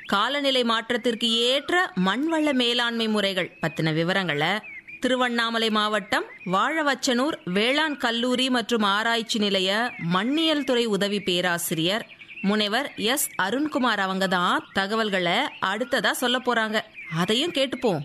காலநிலை மாற்றத்திற்கு ஏற்ற மண்வள மேலாண்மை முறைகள் பத்தின விவரங்களை திருவண்ணாமலை மாவட்டம் வாழவச்சனூர் வேளாண் கல்லூரி மற்றும் ஆராய்ச்சி நிலைய மண்ணியல் துறை உதவி பேராசிரியர் முனைவர் எஸ் அருண்குமார் அவங்க தான் தகவல்களை அடுத்ததா சொல்ல போறாங்க அதையும் கேட்டுப்போம்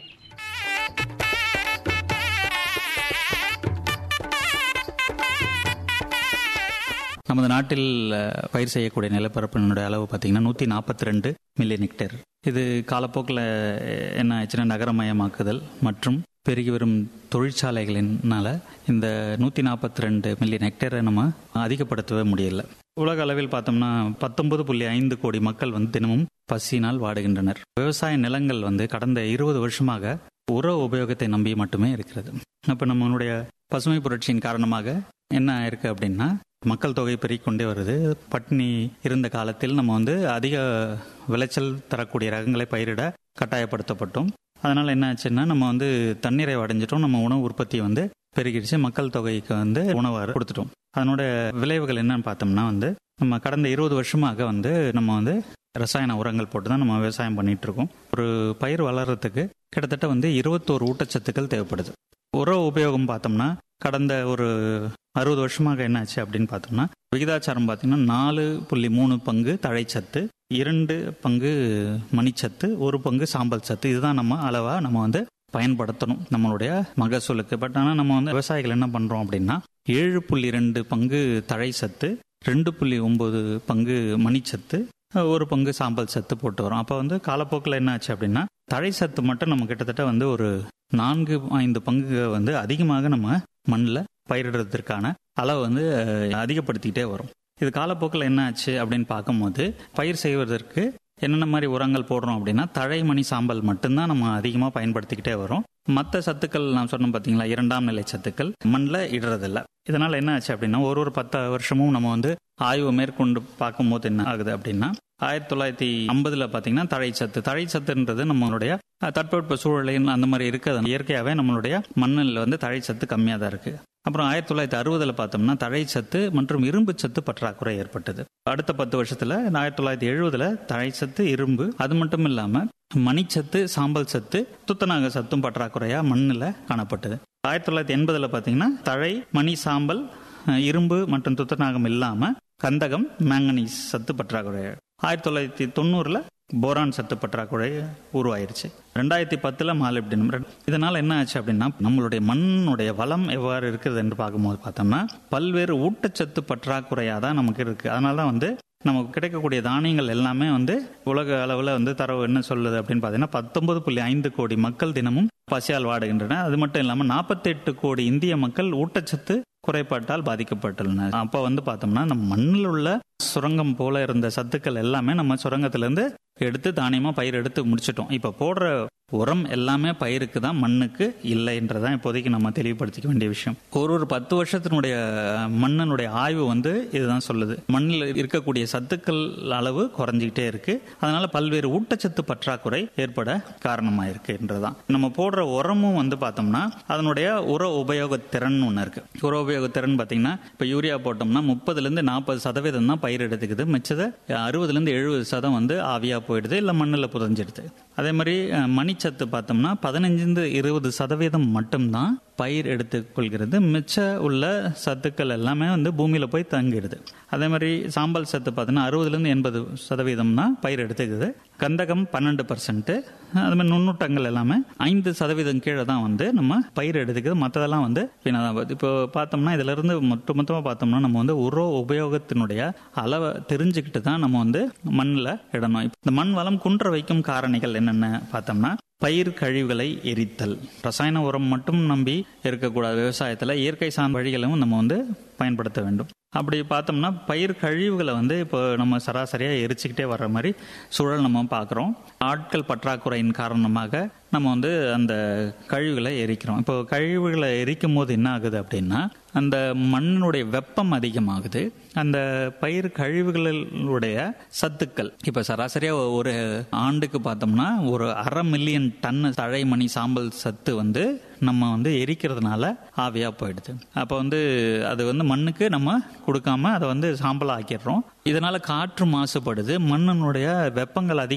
நமது நாட்டில் அஹ், பயிர் செய்யக்கூடிய நிலப்பரப்பினுடைய அளவு பார்த்தீங்கன்னா நூற்றி நாற்பத்தி ரெண்டு மில்லியன் ஹெக்டேர் இது காலப்போக்கில் என்ன ஆச்சுன்னா நகரமயமாக்குதல் மற்றும் பெருகி வரும் தொழிற்சாலைகளினால இந்த நூற்றி நாற்பத்தி ரெண்டு மில்லியன் ஹெக்டேரை நம்ம அதிகப்படுத்தவே முடியல உலக அளவில் பார்த்தோம்னா பத்தொன்பது புள்ளி ஐந்து கோடி மக்கள் வந்து தினமும் பசியினால் வாடுகின்றனர் விவசாய நிலங்கள் வந்து கடந்த இருபது வருஷமாக உர உபயோகத்தை நம்பி மட்டுமே இருக்கிறது அப்போ நம்மளுடைய பசுமை புரட்சியின் காரணமாக என்ன ஆயிருக்கு அப்படின்னா மக்கள் தொகை பெருகிக்கொண்டே வருது பட்டினி இருந்த காலத்தில் நம்ம வந்து அதிக விளைச்சல் தரக்கூடிய ரகங்களை பயிரிட கட்டாயப்படுத்தப்பட்டோம் அதனால் என்ன ஆச்சுன்னா நம்ம வந்து தண்ணீரை அடைஞ்சிட்டோம் நம்ம உணவு உற்பத்தி வந்து பெருகிடுச்சு மக்கள் தொகைக்கு வந்து உணவு கொடுத்துட்டோம் அதனோட விளைவுகள் என்னன்னு பார்த்தோம்னா வந்து நம்ம கடந்த இருபது வருஷமாக வந்து நம்ம வந்து ரசாயன உரங்கள் போட்டு தான் நம்ம விவசாயம் பண்ணிட்டு இருக்கோம் ஒரு பயிர் வளர்றதுக்கு கிட்டத்தட்ட வந்து இருபத்தோரு ஊட்டச்சத்துக்கள் தேவைப்படுது உர உபயோகம் பார்த்தோம்னா கடந்த ஒரு அறுபது வருஷமாக என்னாச்சு அப்படின்னு பார்த்தோம்னா விகிதாச்சாரம் பார்த்தீங்கன்னா நாலு புள்ளி மூணு பங்கு தழைச்சத்து இரண்டு பங்கு மணிச்சத்து ஒரு பங்கு சாம்பல் சத்து இதுதான் நம்ம அளவா நம்ம வந்து பயன்படுத்தணும் நம்மளுடைய மகசூலுக்கு பட் ஆனால் நம்ம வந்து விவசாயிகள் என்ன பண்றோம் அப்படின்னா ஏழு புள்ளி ரெண்டு பங்கு தழை சத்து ரெண்டு புள்ளி ஒன்பது பங்கு மணிச்சத்து ஒரு பங்கு சாம்பல் சத்து போட்டு வரோம் அப்போ வந்து காலப்போக்கில் என்ன ஆச்சு அப்படின்னா தழை சத்து மட்டும் நம்ம கிட்டத்தட்ட வந்து ஒரு நான்கு ஐந்து பங்கு வந்து அதிகமாக நம்ம மண்ணில் பயிரிடுறதுக்கான அளவு வந்து அஹ், அதிகப்படுத்திக்கிட்டே வரும் இது காலப்போக்கில் என்ன ஆச்சு அப்படின்னு பார்க்கும்போது பயிர் செய்வதற்கு என்னென்ன மாதிரி உரங்கள் போடுறோம் அப்படின்னா தழை மணி சாம்பல் மட்டும்தான் நம்ம அதிகமாக பயன்படுத்திக்கிட்டே வரோம் மற்ற சத்துக்கள் நான் சொன்னோம் பார்த்தீங்களா இரண்டாம் நிலை சத்துக்கள் மண்ணில் இடுறதில்ல இதனால என்ன ஆச்சு அப்படின்னா ஒரு ஒரு பத்து வருஷமும் நம்ம வந்து ஆய்வு மேற்கொண்டு பார்க்கும்போது என்ன ஆகுது அப்படின்னா ஆயிரத்தி தொள்ளாயிரத்தி ஐம்பதுல பார்த்தீங்கன்னா தழைச்சத்து தழைச்சத்துன்றது நம்மளுடைய அஹ், தட்பவெட்ப சூழலில் அந்த மாதிரி இருக்கிறது இயற்கையாகவே நம்மளுடைய மண்ணில் வந்து தழைச்சத்து கம்மியாக தான் இருக்கு அப்புறம் ஆயிரத்தி தொள்ளாயிரத்தி அறுபதுல பார்த்தோம்னா தழைச்சத்து மற்றும் இரும்பு சத்து பற்றாக்குறை ஏற்பட்டது அடுத்த பத்து வருஷத்துல ஆயிரத்தி தொள்ளாயிரத்தி எழுபதுல தழைச்சத்து இரும்பு அது மட்டும் இல்லாம மணிச்சத்து சாம்பல் சத்து துத்தநாக சத்தும் பற்றாக்குறையா மண்ணில் காணப்பட்டது ஆயிரத்தி தொள்ளாயிரத்தி எண்பதுல பார்த்தீங்கன்னா தழை மணி சாம்பல் அஹ், இரும்பு மற்றும் துத்தநாகம் இல்லாம கந்தகம் மேங்கனீஸ் சத்து பற்றாக்குறை ஆயிரத்தி தொள்ளாயிரத்தி தொண்ணூறுல போரான் சத்து பற்றாக்குறை உருவாயிருச்சு ரெண்டாயிரத்தி பத்துல மாலிப்டினம் இதனால என்ன ஆச்சு அப்படின்னா நம்மளுடைய மண்ணுடைய வளம் எவ்வாறு இருக்குது என்று பார்க்கும்போது பார்த்தோம்னா பல்வேறு ஊட்டச்சத்து பற்றாக்குறையாக தான் நமக்கு இருக்கு அதனால தான் வந்து நமக்கு கிடைக்கக்கூடிய தானியங்கள் எல்லாமே வந்து உலக அளவில் வந்து தரவு என்ன சொல்லுது அப்படின்னு பார்த்தீங்கன்னா பத்தொன்பது புள்ளி ஐந்து கோடி மக்கள் தினமும் பசியால் வாடுகின்றன அது மட்டும் இல்லாமல் நாற்பத்தெட்டு கோடி இந்திய மக்கள் ஊட்டச்சத்து குறைபாட்டால் பாதிக்கப்பட்டுள்ளனர் அப்போ வந்து பார்த்தோம்னா நம்ம மண்ணில் உள்ள சுரங்கம் போல இருந்த சத்துக்கள் எல்லாமே நம்ம சுரங்கத்திலேருந்து எடுத்து தானியமா பயிர் எடுத்து முடிச்சிட்டோம் இப்போ போடுற உரம் எல்லாமே பயிருக்கு தான் மண்ணுக்கு இல்லைன்றதான் இப்போதைக்கு நம்ம தெளிவுபடுத்திக்க வேண்டிய விஷயம் ஒரு ஒரு பத்து வருஷத்தினுடைய மண்ணினுடைய ஆய்வு வந்து இதுதான் சொல்லுது மண்ணில் இருக்கக்கூடிய சத்துக்கள் அளவு குறைஞ்சிக்கிட்டே இருக்கு அதனால பல்வேறு ஊட்டச்சத்து பற்றாக்குறை ஏற்பட காரணமாயிருக்குன்றதான் நம்ம போடுற உரமும் வந்து பார்த்தோம்னா அதனுடைய உர உபயோக திறன் ஒன்று இருக்கு உர உபயோக திறன் பார்த்தீங்கன்னா இப்போ யூரியா போட்டோம்னா முப்பதுல இருந்து நாற்பது சதவீதம் தான் பயிர் எடுத்துக்குது மிச்சதை அறுபதுல இருந்து எழுபது சதம் வந்து ஆவியா போயிடுது இல்லை மண்ணில் புதஞ்சிடுது அதே மாதிரி அஹ், மணிச்சத்து பார்த்தோம்னா பதினஞ்சிருந்து இருபது சதவீதம் மட்டும்தான் பயிர் எடுத்துக்கொள்கிறது மிச்ச உள்ள சத்துக்கள் எல்லாமே வந்து பூமியில போய் தங்கிடுது அதே மாதிரி சாம்பல் சத்து பார்த்தோன்னா அறுபதுலேருந்து எண்பது சதவீதம் தான் பயிர் எடுத்துக்குது கந்தகம் பன்னெண்டு பர்சன்ட் அது மாதிரி நுண்ணூட்டங்கள் எல்லாமே ஐந்து சதவீதம் கீழே தான் வந்து நம்ம பயிர் எடுத்துக்குது மற்றதெல்லாம் வந்து வீணாதான் போகுது இப்போ பார்த்தோம்னா இதுல இருந்து மொத்த மொத்தமாக பார்த்தோம்னா நம்ம வந்து உர உபயோகத்தினுடைய அளவை தெரிஞ்சுக்கிட்டு தான் நம்ம வந்து மண்ணில் இடணும் இப்ப இந்த மண் வளம் குன்ற வைக்கும் காரணிகள் என்னென்ன பார்த்தோம்னா பயிர் கழிவுகளை எரித்தல் ரசாயன உரம் மட்டும் நம்பி இருக்கக்கூடாது விவசாயத்தில் இயற்கை சார்ந்த வழிகளும் நம்ம வந்து பயன்படுத்த வேண்டும் அப்படி பார்த்தோம்னா பயிர் கழிவுகளை வந்து இப்போ நம்ம சராசரியாக எரிச்சுக்கிட்டே வர்ற மாதிரி சூழல் நம்ம பார்க்குறோம் ஆட்கள் பற்றாக்குறையின் காரணமாக நம்ம வந்து அந்த கழிவுகளை எரிக்கிறோம் இப்போ கழிவுகளை எரிக்கும் போது என்ன ஆகுது அப்படின்னா அந்த மண்ணுடைய வெப்பம் அதிகமாகுது அந்த பயிர் கழிவுகளுடைய சத்துக்கள் இப்போ சராசரியாக ஒரு ஆண்டுக்கு பார்த்தோம்னா ஒரு அரை மில்லியன் டன் தழைமணி சாம்பல் சத்து வந்து நம்ம வந்து எரிக்கிறதுனால ஆவியா போயிடுது அப்போ வந்து அது வந்து மண்ணுக்கு நம்ம கொடுக்காம அதை வந்து சாம்பல் ஆக்கிடுறோம் இதனால காற்று மாசுபடுது மண்ணினுடைய வெப்பங்கள் அதிக